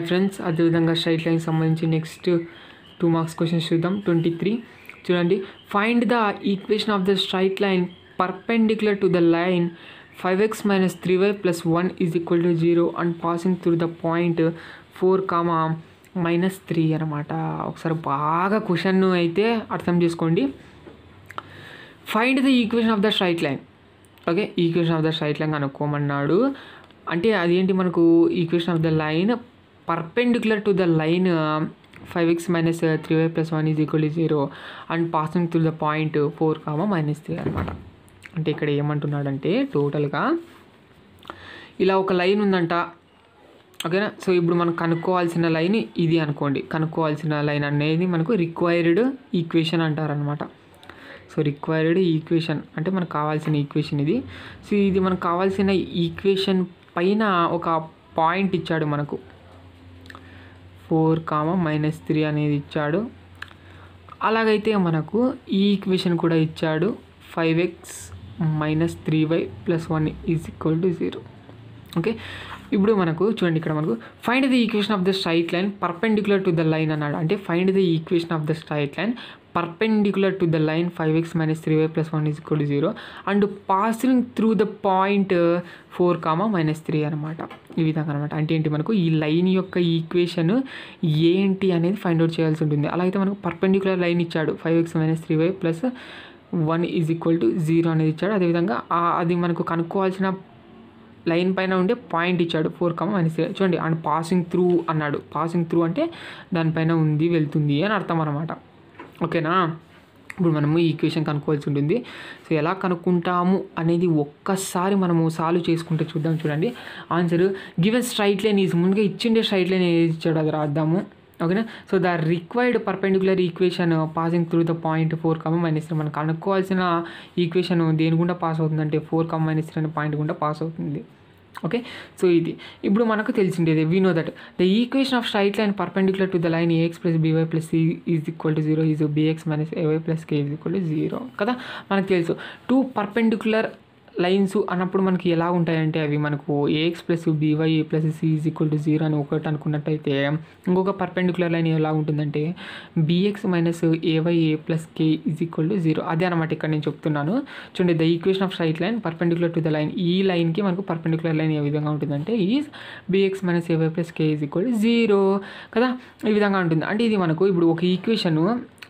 hi friends అదేవిధంగా straight line సంబంధించి next two marks questions చూద్దాం ట్వంటీ త్రీ చూడండి find the equation of the straight line perpendicular to the line five x minus three y plus one is equal to zero and passing through the point four comma minus three అనమాట ఒకసారి బాగా question అయితే అర్థం చేసుకోండి find the equation of the straight line okay equation of the straight line కనుక్కోమన్నాడు అంటే అదేంటి మనకు equation of the line perpendicular to the line five x minus three y plus one is equal zero and passing through the point four comma minus three అనమాట అంటే ఇక్కడ ఏమంటున్నాడంటే టోటల్గా ఇలా ఒక లైన్ ఉందంట ఓకేనా సో ఇప్పుడు మనం కనుక్కోవాల్సిన లైన్ ఇది అనుకోండి కనుక్కోవాల్సిన లైన్ అనేది మనకు రిక్వైర్డ్ ఈక్వేషన్ అంటారనమాట సో రిక్వైర్డ్ ఈక్వేషన్ అంటే మనకు కావాల్సిన ఈక్వేషన్ ఇది సో ఇది మనకు కావాల్సిన ఈక్వేషన్ పైన ఒక పాయింట్ ఇచ్చాడు మనకు ఫోర్ కామ మైనస్ త్రీ అనేది ఇచ్చాడు అలాగైతే మనకు ఈ ఈక్వేషన్ కూడా ఇచ్చాడు five x minus three y plus one is equal to zero okay ఇప్పుడు మనకు చూడండి ఇక్కడ మనకు find the equation of the straight line perpendicular to the line అన్నాడు అంటే find the equation of the straight line perpendicular to the line five x minus three y plus one is equal to zero and passing through the point four comma minus three అనమాట ఈ విధంగా అనమాట అంటే ఏంటి మనకు ఈ line యొక్క equation ఏంటి అనేది ఫైండ్ అవుట్ చేయాల్సి ఉంటుంది అలాగైతే మనకు పర్పెండిక్యులర్ లైన్ ఇచ్చాడు five x minus three y plus one is equal to zero అనేది ఇచ్చాడు అదేవిధంగా అది మనకు కనుక్కోవాల్సిన లైన్ పైన ఉండే పాయింట్ ఇచ్చాడు ఫోర్ కమ మైనస్ చూడండి అండ్ పాసింగ్ త్రూ అన్నాడు పాసింగ్ త్రూ అంటే దానిపైన ఉంది వెళ్తుంది అని అర్థం అనమాట ఓకేనా ఇప్పుడు మనము ఈ ఈక్వేషన్ కనుక్కోవాల్సి ఉంటుంది సో ఎలా కనుక్కుంటాము అనేది ఒక్కసారి మనము సాల్వ్ చేసుకుంటే చూద్దాం చూడండి answer given straight line is ముందుగా ఇచ్చిండే స్ట్రైట్ లైన్ ఏది ఇచ్చాడు అది రాద్దాము ఓకేనా so the required perpendicular equation passing through the point four comma minus three మనం కనుక్కోవాల్సిన ఈక్వేషన్ దేని గుండా పాస్ అవుతుందంటే ఫోర్ కమ మైనస్ త్రీ అనే పాయింట్ గుండా పాస్ అవుతుంది ఓకే సో ఇది ఇప్పుడు మనకు తెలిసిండేది we know that the equation of straight line perpendicular to the line a x plus b y plus c is equal to zero is b x minus a y plus k is equal to zero కదా మనకు తెలుసు two perpendicular lines అన్నప్పుడు మనకి ఎలా ఉంటాయంటే అవి మనకు a x plus b y plus c is equal to zero అని ఒకటి అనుకున్నట్టయితే ఇంకొక పర్పెండిక్యులర్ లైన్ ఎలా ఉంటుందంటే b x minus a y a plus k is equal to zero అదే అనమాట ఇక్కడ నేను చెప్తున్నాను చూడండి the equation of straight line perpendicular to the line ఈ లైన్కి మనకు పర్పెండిక్యులర్ లైన్ ఏ విధంగా ఉంటుందంటే is b x minus a y plus k is equal to zero కదా ఈ విధంగా ఉంటుంది అంటే ఇది మనకు ఇప్పుడు ఒక ఈక్వేషన్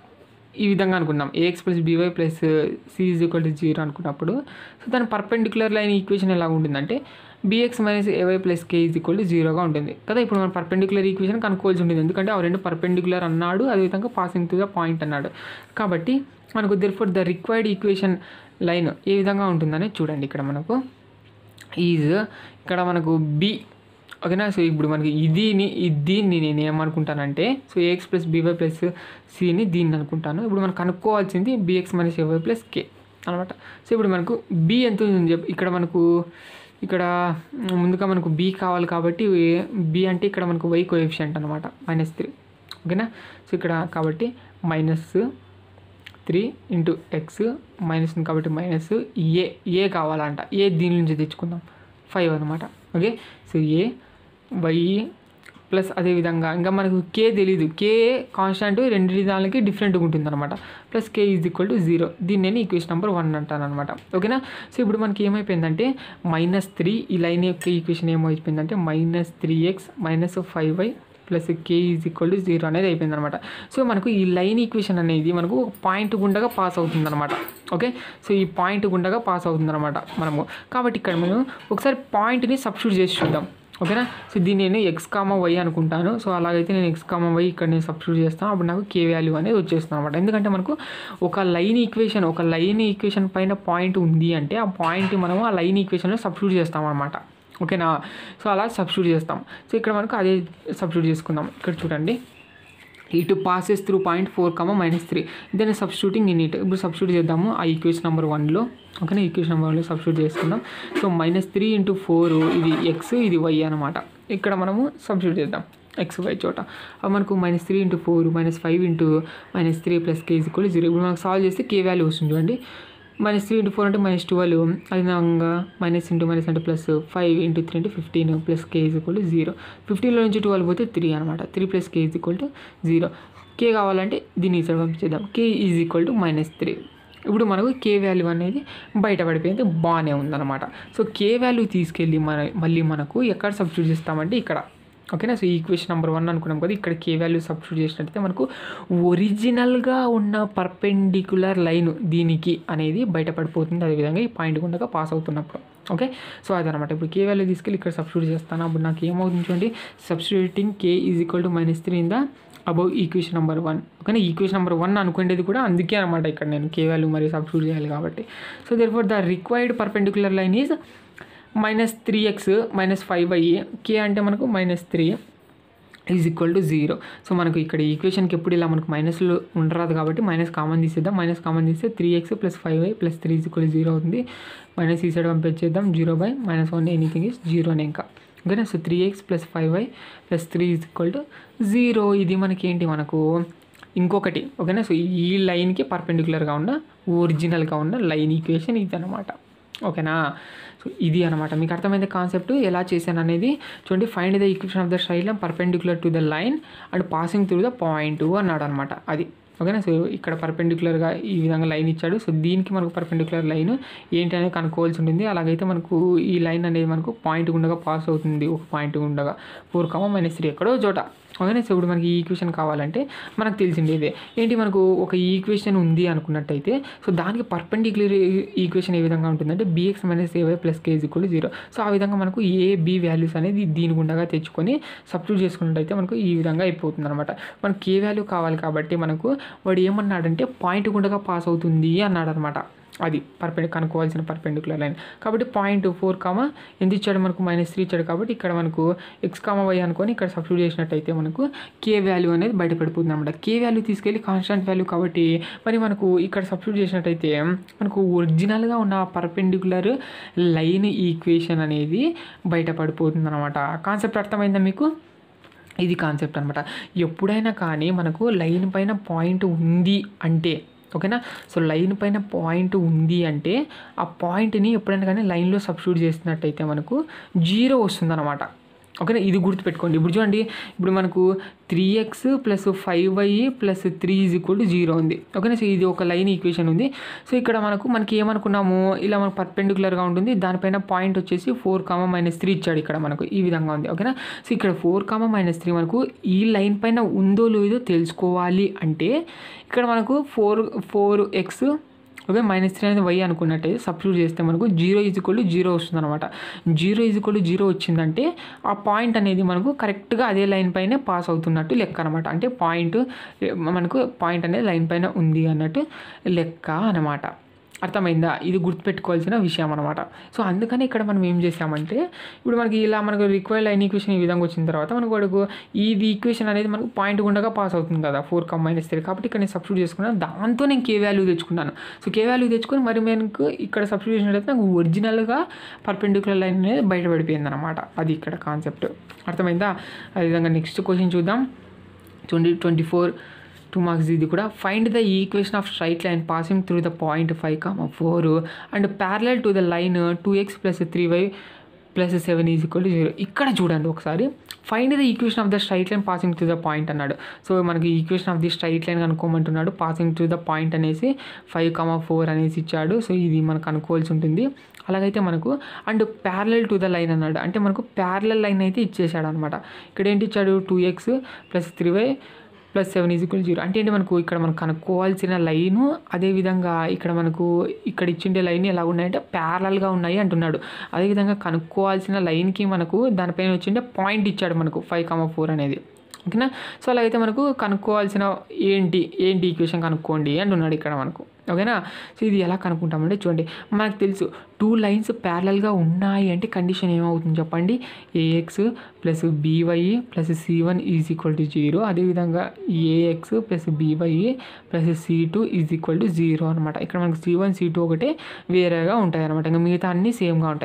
ఈ విధంగా అనుకున్నాం a x plus b y plus c is equal to zero అనుకున్నప్పుడు సో దాని పర్పెండిక్యులర్ లైన్ ఈక్వేషన్ ఎలా ఉంటుందంటే b x minus a y plus k is equal to జీరోగా ఉంటుంది కదా ఇప్పుడు మనం పర్పెండిక్యులర్ ఈక్వేషన్ కనుక్కోవాల్సి ఉంటుంది ఎందుకంటే ఆ రెండు పర్పెండిక్యులర్ అన్నాడు అదేవిధంగా పాసింగ్ టు ద పాయింట్ అన్నాడు కాబట్టి మనకు therefore the required equation line ఏ విధంగా ఉంటుందని చూడండి ఇక్కడ మనకు ఈజ్ ఇక్కడ మనకు బి ఓకేనా సో ఇప్పుడు మనకి ఇదిని దీన్ని నేను ఏమనుకుంటానంటే so a x plus b y plus సిని దీన్ని అనుకుంటాను ఇప్పుడు మనం కనుక్కోవాల్సింది b x minus a y plus k అనమాట సో ఇప్పుడు మనకు బి ఎంత ఉంది చెప్పి ఇక్కడ మనకు ఇక్కడ ముందుగా మనకు బి కావాలి కాబట్టి బి అంటే ఇక్కడ మనకు వై కోఎఫిషియంట్ అనమాట మైనస్ త్రీ ఓకేనా సో ఇక్కడ కాబట్టి minus three into x minus కాబట్టి మైనస్ ఏ ఏ కావాలంట ఏ దీని నుంచి తెచ్చుకుందాం ఫైవ్ అనమాట okay so a y plus అదేవిధంగా ఇంకా మనకు కే తెలీదు కే కాన్స్టాంట్ రెండు దానికి డిఫరెంట్గా ఉంటుంది అనమాట plus k is equal to zero దీన్ని నేను ఈక్వేషన్ నెంబర్ వన్ అంటాను అనమాట ఓకేనా సో ఇప్పుడు మనకి ఏమైపోయిందంటే మైనస్ త్రీ ఈ లైన్ యొక్క ఈక్వేషన్ ఏమైపోయిందంటే minus three x minus five y plus k is equal to zero అనేది అయిపోయింది అనమాట సో మనకు ఈ లైన్ ఈక్వేషన్ అనేది మనకు పాయింట్ గుండగా పాస్ అవుతుంది అనమాట ఓకే సో ఈ పాయింట్ గుండగా పాస్ అవుతుంది అనమాట మనము కాబట్టి ఇక్కడ మనం ఒకసారి పాయింట్ని సబ్స్టిట్యూట్ చేసి చూద్దాం ఓకేనా సో దీన్ని నేను ఎక్స్ కామ వై అనుకుంటాను సో అలాగైతే నేను ఎక్స్ కామ వై ఇక్కడ నేను సబ్స్టిట్యూట్ చేస్తాను అప్పుడు నాకు కే వాల్యూ అనేది వచ్చేస్తుంది అనమాట ఎందుకంటే మనకు ఒక లైన్ ఈక్వేషన్ ఒక లైన్ ఈక్వేషన్ పైన పాయింట్ ఉంది అంటే ఆ పాయింట్ మనము ఆ లైన్ ఈక్వేషన్లో సబ్స్టిట్యూట్ చేస్తాం అనమాట ఓకేనా సో అలా సబ్స్టిట్యూట్ చేస్తాం సో ఇక్కడ మనకు అదే సబ్స్టిట్యూట్ చేసుకుందాం ఇక్కడ చూడండి ఇటు passes through point four comma minus three then substituting in it ఇప్పుడు సబ్స్టిట్యూట్ చేద్దాము ఆ ఈక్వేషన్ నెంబర్ వన్లో ఓకేనా ఈక్వేషన్ నెంబర్ వన్లో సబ్స్టిట్యూట్ చేసుకుందాం so minus three into four ఇది ఎక్స్ ఇది వై అనమాట ఇక్కడ మనము సబ్స్టిట్యూట్ చేద్దాం ఎక్స్ వై చోట అవి మనకు minus three into four minus five into minus three plus k equal zero ఇప్పుడు మనకు సాల్వ్ చేస్తే కే వాల్యూ వస్తుంది చూడండి మైనస్ త్రీ ఇంటూ ఫోర్ అంటే మైనస్ ట్వెల్వ్ అదేవిధంగా మైనస్ ఇంటూ మైనస్ అంటే ప్లస్ ఫైవ్ ఇంటూ త్రీ అంటే fifteen plus k is equal to zero ఫిఫ్టీన్లో నుంచి ట్వెల్వ్ పోతే త్రీ అనమాట three plus k is equal to zero k కావాలంటే దీన్ని ఈ సైడ్ పంపించేద్దాం k is equal to minus three ఇప్పుడు మనకు కే వాల్యూ అనేది బయటపడిపోయింది బాగానే ఉందన్నమాట సో కే వాల్యూ తీసుకెళ్ళి మన మళ్ళీ మనకు ఎక్కడ సబ్స్టిట్యూట్ చేస్తామంటే ఇక్కడ ఓకేనా సో ఈక్వేషన్ నెంబర్ వన్ అనుకున్నాం కదా ఇక్కడ కే వాల్యూ సబ్స్టిట్యూట్ చేసినట్టయితే మనకు ఒరిజినల్గా ఉన్న పర్పెండిక్యులర్ లైన్ దీనికి అనేది బయటపడిపోతుంది అదేవిధంగా ఈ పాయింట్ గుండగా పాస్ అవుతున్నప్పుడు ఓకే సో అదనమాట ఇప్పుడు కే వాల్యూ తీసుకెళ్ళి ఇక్కడ సబ్స్టిట్యూట్ చేస్తాను అప్పుడు నాకు ఏమవుతుంది చూడండి substituting k is equal to minus three in the above equation number one ఓకేనా ఈక్వేషన్ నెంబర్ వన్ అనుకునేది కూడా అందుకే అనమాట ఇక్కడ నేను కే వాల్యూ మరి సబ్స్టిట్యూట్ చేయాలి కాబట్టి so therefore the required perpendicular line is minus three x minus five అయ్యి కే అంటే మనకు minus three is equal to zero so మనకు ఇక్కడ ఈక్వేషన్కి ఎప్పుడు ఇలా మనకు మైనస్లో ఉండరాదు కాబట్టి మైనస్ కామన్ తీసేద్దాం మైనస్ కామన్ తీస్తే three x plus five y plus three is equal zero అవుతుంది మైనస్ ఈ సైడ్ పంపించేద్దాం zero by minus one anything is జీరోనే ఇంకా ఓకేనా so three x plus five y plus three is equal to zero ఇది మనకి ఏంటి మనకు ఇంకొకటి ఓకేనా సో ఈ లైన్కి పర్పెండిక్యులర్గా ఉన్న ఒరిజినల్గా ఉన్న లైన్ ఈక్వేషన్ ఇది అనమాట ఓకేనా సో ఇది అనమాట మీకు అర్థమైంది కాన్సెప్ట్ ఎలా చేశాను అనేది చూడండి find the equation of the straight line perpendicular to the line and passing through the point అన్నాడు అనమాట అది ఓకేనా సో ఇక్కడ పర్పెండిక్యులర్గా ఈ విధంగా లైన్ ఇచ్చాడు సో దీనికి మనకు పర్పెండిక్యులర్ లైన్ ఏంటి అనేది కనుక్కోవాల్సి ఉంటుంది అలాగైతే మనకు ఈ లైన్ అనేది మనకు పాయింట్ గుండగా పాస్ అవుతుంది ఒక పాయింట్ గుండగా ఫోర్ కామా మైనస్ త్రీ ఎక్కడో చోట ఓకేనా సో ఇప్పుడు మనకి ఈ ఈక్వేషన్ కావాలంటే మనకు తెలిసింది ఇదే ఏంటి మనకు ఒక ఈక్వేషన్ ఉంది అనుకున్నట్టయితే సో దానికి పర్పెండిక్యులర్ ఈక్వేషన్ ఏ విధంగా ఉంటుందంటే b x minus a y plus k is equal zero so ఆ విధంగా మనకు ఏ బి వాల్యూస్ అనేది దీని గుండగా తెచ్చుకొని సబ్స్టిట్యూట్ చేసుకున్నట్టయితే మనకు ఈ విధంగా అయిపోతుంది అనమాట మనకి ఏ వాల్యూ కావాలి కాబట్టి మనకు వాడు ఏమన్నాడంటే పాయింట్ గుండగా పాస్ అవుతుంది అన్నాడు అనమాట అది పర్పెండి కనుక్కోవాల్సిన పర్పెండిక్యులర్ లైన్ కాబట్టి పాయింట్ ఫోర్ కామా ఎంత ఇచ్చాడు మనకు మైనస్ త్రీ ఇచ్చాడు కాబట్టి ఇక్కడ మనకు ఎక్స్ కామా వై అనుకొని ఇక్కడ సబ్స్టిట్యూట్ చేసినట్టయితే మనకు కే వాల్యూ అనేది బయటపడిపోతుంది అనమాట కే వాల్యూ తీసుకెళ్ళి కాన్స్టెంట్ వాల్యూ కాబట్టి మరి మనకు ఇక్కడ సబ్స్టిట్యూట్ చేసినట్టయితే మనకు ఒరిజినల్గా ఉన్న పర్పెండిక్యులర్ లైన్ ఈక్వేషన్ అనేది బయటపడిపోతుంది అనమాట కాన్సెప్ట్ అర్థమైందా మీకు ఇది కాన్సెప్ట్ అనమాట ఎప్పుడైనా కానీ మనకు లైన్ పైన పాయింట్ ఉంది అంటే ఓకేనా సో లైన్ పైన పాయింట్ ఉంది అంటే ఆ పాయింట్ని ఎప్పుడైనా కానీ లైన్లో సబ్స్టిట్యూట్ చేసినట్టయితే మనకు జీరో వస్తుందన్నమాట ఓకేనా ఇది గుర్తుపెట్టుకోండి ఇప్పుడు చూడండి ఇప్పుడు మనకు three x plus five y plus three is equal to zero ఉంది ఓకేనా సో ఇది ఒక లైన్ ఈక్వేషన్ ఉంది సో ఇక్కడ మనకు మనకి ఏమనుకున్నాము ఇలా మనకు పర్పెండిక్యులర్గా ఉంటుంది దానిపైన పాయింట్ వచ్చేసి ఫోర్ కామా మైనస్ త్రీ ఇచ్చాడు ఇక్కడ మనకు ఈ విధంగా ఉంది ఓకేనా సో ఇక్కడ ఫోర్ కామా మైనస్ త్రీ మనకు ఈ లైన్ పైన ఉందో లేదో తెలుసుకోవాలి అంటే ఇక్కడ మనకు four four x okay minus three అనేది వై అనుకున్నట్టయితే సబ్స్టిట్యూట్ చేస్తే మనకు జీరో ఈజ్వల్ టు జీరో వస్తుంది అనమాట జీరో ఈజ్వల్ టు జీరో వచ్చిందంటే ఆ పాయింట్ అనేది మనకు కరెక్ట్గా అదే లైన్ పైనే పాస్ అవుతున్నట్టు లెక్క అనమాట అంటే పాయింట్ మనకు పాయింట్ అనేది లైన్ పైన ఉంది అన్నట్టు లెక్క అనమాట అర్థమైందా ఇది గుర్తుపెట్టుకోవాల్సిన విషయం అనమాట సో అందుకని ఇక్కడ మనం ఏం చేసామంటే ఇప్పుడు మనకి ఇలా మనకు రిక్వైర్డ్ లైన్ ఈక్వేషన్ ఈ విధంగా వచ్చిన తర్వాత మనకు వాడుకు ఇది ఈక్వేషన్ అనేది మనకు పాయింట్ గుండగా పాస్ అవుతుంది కదా ఫోర్ కమ్ మైనస్ త్రీ కాబట్టి ఇక్కడ నేను సబ్స్టిట్యూట్ చేసుకున్నాను దాంతో నేను కే వాల్యూ తెచ్చుకున్నాను సో కే వాల్యూ తెచ్చుకొని మరి మనకు ఇక్కడ సబ్స్టిట్యూట్ చేసినట్లయితే నాకు ఒరిజినల్గా పర్పెండిక్యులర్ లైన్ అనేది బయటపడిపోయింది అనమాట అది ఇక్కడ కాన్సెప్ట్ అర్థమైందా అదేవిధంగా నెక్స్ట్ క్వశ్చన్ చూద్దాం twenty twenty four two marks ఇది కూడా find the equation of straight line passing through the point five comma four and parallel to the line two x plus three y plus seven is equal to zero ఇక్కడ చూడండి ఒకసారి find the equation of the straight line passing to the point అన్నాడు so మనకి equation of the straight line కనుక్కోమంటున్నాడు passing to the point అనేసి five comma four అనేసి ఇచ్చాడు so ఇది మనకు అనుకోవాల్సి ఉంటుంది అలాగైతే మనకు and parallel to the line అన్నాడు అంటే మనకు ప్యారలల్ లైన్ అయితే ఇచ్చేసాడు అనమాట ఇక్కడ ఏంటి ఇచ్చాడు two x plus three y plus seven is equal zero అంటే ఏంటి మనకు ఇక్కడ మనం కనుక్కోవాల్సిన లైను అదేవిధంగా ఇక్కడ మనకు ఇక్కడ ఇచ్చిండే లైన్ ఎలా ఉన్నాయంటే ప్యారలల్గా ఉన్నాయి అంటున్నాడు అదేవిధంగా కనుక్కోవాల్సిన లైన్కి మనకు దానిపైన వచ్చిండే పాయింట్ ఇచ్చాడు మనకు ఫైవ్ కామా ఫోర్ అనేది ఓకేనా సో అలాగైతే మనకు కనుక్కోవాల్సిన ఏంటి ఏంటి ఈక్వేషన్ కనుక్కోండి అంటున్నాడు ఇక్కడ మనకు ఓకేనా సో ఇది ఎలా కనుక్కుంటామంటే చూడండి మనకు తెలుసు టూ లైన్స్ ప్యారలల్గా ఉన్నాయి అంటే కండిషన్ ఏమవుతుంది చెప్పండి a x plus b y plus c one is equal to zero అదేవిధంగా a x plus b y plus c two is equal to zero అనమాట ఇక్కడ మనకు సి వన్ సి టూ ఒకటే వేరేగా ఉంటాయి అనమాట ఇంకా మిగతా అన్నీ సేమ్గా ఉంటాయి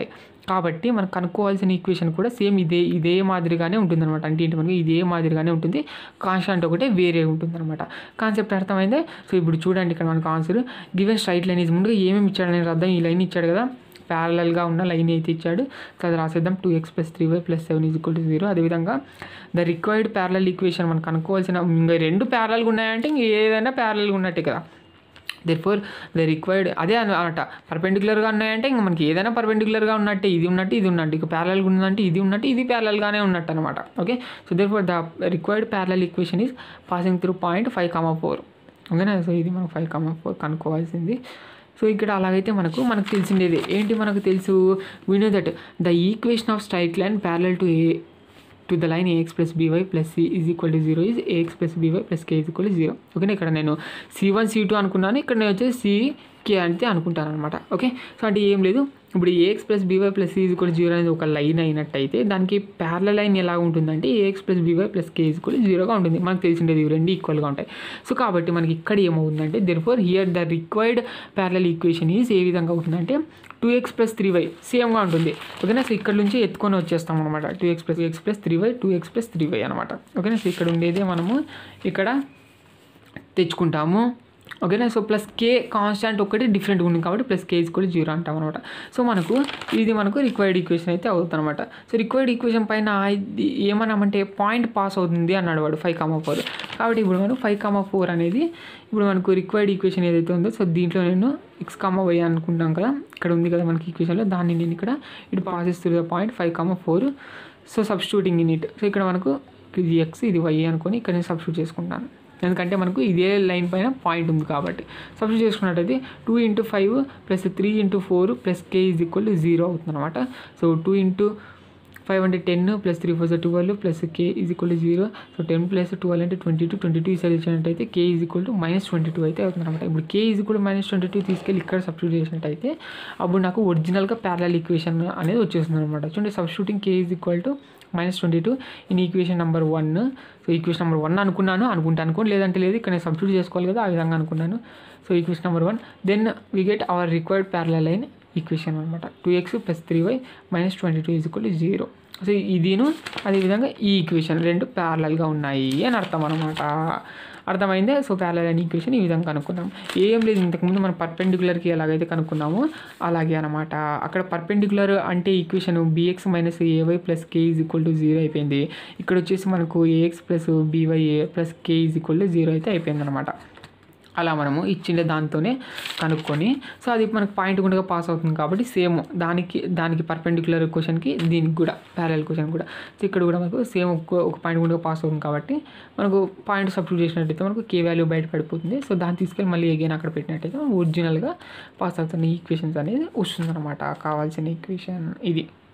కాబట్టి మనం కనుక్కోవాల్సిన ఈక్వేషన్ కూడా సేమ్ ఇదే ఇదే మాదిరిగానే ఉంటుందన్నమాట అంటే ఏంటి మనకి ఇదే మాదిరిగానే ఉంటుంది కాన్స్టాంట్ ఒకటే వేరే ఉంటుందన్నమాట కాన్సెప్ట్ అర్థమైందే సో ఇప్పుడు చూడండి ఇక్కడ మనకు answer given straight line is ముందుగా ఏమేమి ఇచ్చాడని అర్థం ఈ లైన్ ఇచ్చాడు కదా ప్యారలల్గా ఉన్న లైన్ అయితే ఇచ్చాడు సో అది రాసేద్దాం two x plus three y plus seven is equal to zero అదేవిధంగా ద రిక్వైర్డ్ ప్యారలల్ ఈక్వేషన్ మనం కనుక్కోవాల్సిన ఇంకా రెండు ప్యారలల్గా ఉన్నాయంటే ఇంక ఏదైనా ప్యారలల్గా ఉన్నట్టే కదా దేర్ ఫోర్ ద రిక్వైర్డ్ అదే అనమాట పర్పెండికులర్గా ఉన్నాయంటే ఇంకా మనకి ఏదైనా పర్పెండికులర్గా ఉన్నట్టే ఇది ఉన్నట్టు ఇది ఉన్నట్టు ఇక ప్యారల్గా ఉందంటే ఇది ఉన్నట్టు ఇది ప్యారల్గానే ఉన్నట్టు అనమాట okay so therefore the required parallel equation is passing through point five comma four ఓకేనా సో ఇది మనం ఫైవ్ కామా ఫోర్ కనుక్కోవాల్సింది సో ఇక్కడ అలాగైతే మనకు మనకు తెలిసిండేది ఏంటి మనకు తెలుసు we know that the equation of straight line parallel to a to the line a x plus b y plus c is equal to zero is a x plus b y plus k is equal to zero ఓకేనా ఇక్కడ నేను C one C two అనుకున్నాను ఇక్కడ నేను వచ్చేసి C కే అంటే అనుకుంటాను అనమాట ఓకే సో అంటే ఏం లేదు ఇప్పుడు a x plus b y plus c is equal zero అనేది ఒక లైన్ అయినట్టయితే దానికి ప్యారల లైన్ ఎలా ఉంటుందంటే a x plus b y plus k is equal జీరోగా ఉంటుంది మనకు తెలిసిండేది ఇవి రెండు ఈక్వల్గా ఉంటాయి సో కాబట్టి మనకి ఇక్కడ ఏమవుతుందంటే therefore here the required parallel equation is ఏ విధంగా అవుతుందంటే two x plus three y సేమ్గా ఉంటుంది ఓకేనా సో ఇక్కడ నుంచి ఎత్తుకొని వచ్చేస్తాం అనమాట two x plus x plus three y two x plus three y అనమాట ఓకేనా సో ఇక్కడ ఉండేదే మనము ఇక్కడ తెచ్చుకుంటాము ఓకేనా సో ప్లస్ కే కాన్స్టాంట్ ఒకటి డిఫరెంట్గా ఉంది కాబట్టి ప్లస్ కే కూడా జీరో అంటాం అనమాట సో మనకు ఇది మనకు రిక్వైర్డ్ ఈక్వేషన్ అయితే అవుతుంది అనమాట సో రిక్వైర్డ్ ఈక్వేషన్ పైన ఇది ఏమన్నామంటే పాయింట్ పాస్ అవుతుంది అన్నాడు వాడు ఫైవ్ కామా ఫోర్ కాబట్టి ఇప్పుడు మనం ఫైవ్ కామా ఫోర్ అనేది ఇప్పుడు మనకు రిక్వైర్డ్ ఈక్వేషన్ ఏదైతే ఉందో సో దీంట్లో నేను ఎక్స్ కామా వై అనుకుంటాం కదా ఇక్కడ ఉంది కదా మనకి ఈక్వేషన్లో దాన్ని నేను ఇక్కడ ఇటు పాస్ చేస్తుంది point five comma four so substituting in it so ఇక్కడ మనకు ఇది ఎక్స్ ఇది వై అనుకొని ఇక్కడ నేను సబ్స్టిట్యూట్ చేసుకుంటాను ఎందుకంటే మనకు ఇదే లైన్ పైన పాయింట్ ఉంది కాబట్టి సబ్స్టిట్యూట్ చేసుకున్నట్టయితే two into five plus three into four plus k is equal to zero అవుతుంది అనమాట సో టూ ఇంటూ ఫైవ్ అంటే ten plus three four twelve plus k is equal to zero so ten plus twelve అంటే twenty two twenty two ఈ side ఇచ్చినట్టయితే k is equal to minus twenty two అయితే అవుతుంది అనమాట ఇప్పుడు k is equal minus twenty two తీసుకెళ్ళి ఇక్కడ substitute చేసినట్టయితే అప్పుడు నాకు ఒరిజినల్గా ప్యారలల్ ఈక్వేషన్ అనేది వచ్చేస్తుంది అనమాట చూడండి substituting k is equal to minus twenty two in equation number one so equation number one అనుకున్నాను అనుకుంటే అనుకోండి లేదంటే లేదు ఇక్కడ నేను సబ్స్టిట్యూట్ చేసుకోవాలి కదా ఆ విధంగా అనుకున్నాను so equation number one then we get our required parallel line equation అనమాట two x plus three y minus twenty two is equal zero so ఇదిను అదేవిధంగా ఈ ఈక్వేషన్ రెండు ప్యారలల్గా ఉన్నాయి అని అర్థం అనమాట అర్థమైందే సో ప్యారలల్ అని ఈక్వేషన్ ఈ విధంగా కనుక్కున్నాం ఏం లేదు ఇంతకుముందు మనం పర్పెండికులర్కి ఎలాగైతే కనుక్కున్నామో అలాగే అనమాట అక్కడ పర్పెండికులర్ అంటే equation b x minus a y plus k is equal to zero అయిపోయింది ఇక్కడ వచ్చేసి మనకు a x plus b y plus k is equal to zero అయితే అయిపోయింది అనమాట అలా మనము ఇచ్చిండే దాంతోనే కనుక్కొని సో అది మనకు పాయింట్ గుండగా పాస్ అవుతుంది కాబట్టి సేమ్ దానికి దానికి పర్పెండికులర్ క్వశ్చన్కి దీనికి కూడా ప్యారల్ క్వశ్చన్ కూడా సో ఇక్కడ కూడా మనకు సేమ్ ఒక ఒక పాయింట్ గుండగా పాస్ అవుతుంది కాబట్టి మనకు పాయింట్ సబ్స్టిట్యూట్ చేసినట్టయితే మనకు కే వాల్యూ బయట పడిపోతుంది సో దాన్ని తీసుకెళ్ళి మళ్ళీ ఎగైన్ అక్కడ పెట్టినట్టయితే మనం ఒరిజినల్గా పాస్ అవుతున్న ఈక్వేషన్స్ అనేది వస్తుందన్నమాట కావాల్సిన ఈక్వేషన్ ఇది